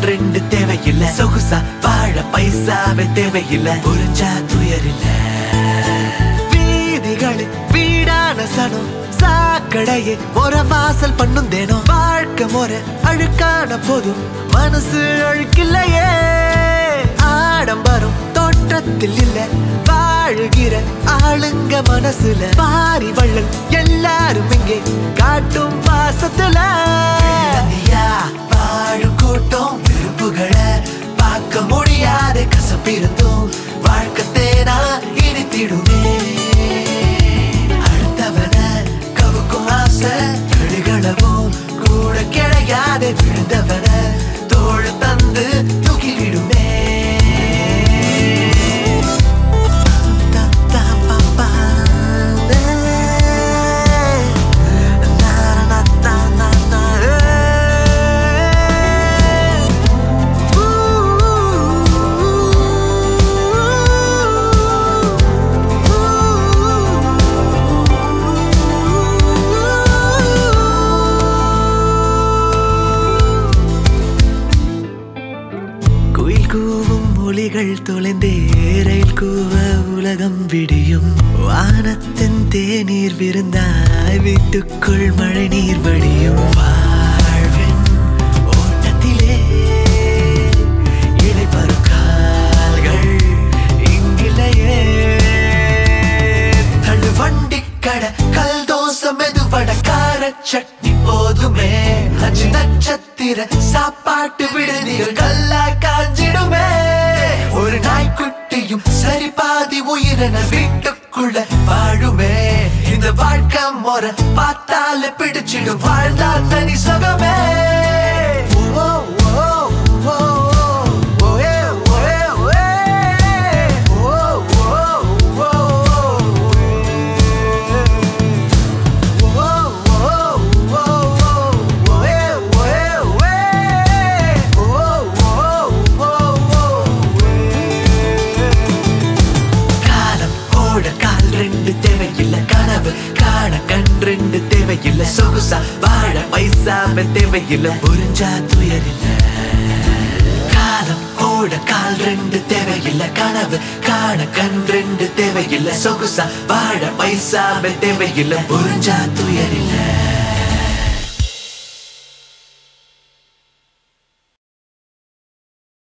ரெண்டு தேவையில்ல சொகுசா வாழ பைசாவே தேவையில்ல புரிஞ்சா துயரில்ல வீதிகள் வீடான சனம் சாக்கடையே ஒரு வாசல் பண்ணும் தேனோ வாழ்க்கை முறை அழுக்கான போதும் மனசு அழுக்கில்லையே ஆடம்பரம் தோற்றத்தில் இல்ல வாழுகிற ஆளுங்க மனசுல பாரி வள்ளல் எல்லாரும் இங்கே காட்டும் பாசத்துல வாழும் கூட்டம் விருப்புகளை பார்க்க முடியாத கசப்பிருந்தும் வாழ்க்கை தேனா இனித்திடுமே அடுத்தவன கவுக்கும் ஆசை கடுகளவும் கூட கிடையாத விழுந்தவன தோள் தந்து தூக்கிவிடுமே குயில் கூவும் ஒளிகள் தொலைந்தே ரயில் கூவ உலகம் விடியும் வானத்தின் தேநீர் விருந்தாய் வீட்டுக்குள் மழை நீர் வடியும் வாழ்வின் ஓட்டத்திலே இளைப்பரும் கால்கள் இங்கில்லையே தள்ளு வண்டி கடை கல் தோசை மெதுவட கார சட்னி போதுமே அஞ்சு நட்சத்திர சாப்பாட்டு விடுதிகள் கல்லா காஞ்சிடுமே ஒரு நாய்க்குட்டியும் சரி பாதி உயிரென வீட்டுக்குள்ள வாழுமே இந்த வாழ்க்கை முறை பார்த்தால பிடிச்சிடும் வாழ்ந்தா தனி சுகமே ஓ, ஓ, ஓ, ஓ, ஓ, ஏ, ஓ, ஏ, ஓ, ஏ. ஓ, ஓ, ஓ, ஓ, காலம் ஓட கால் ரெண்டு தேவையில்ல கனவு காண கண் ரெண்டு தேவையில்ல சொகுசா வாழ பைசாவே தேவையில்ல புரிஞ்சா துயரில்ல காலம் ஓட கால் ரெண்டு தேவையில்ல கனவு காண கண் ரெண்டு தேவையில்ல சொகுசா வாழ பைசாவே தேவையில்ல புரிஞ்சா துயரில்ல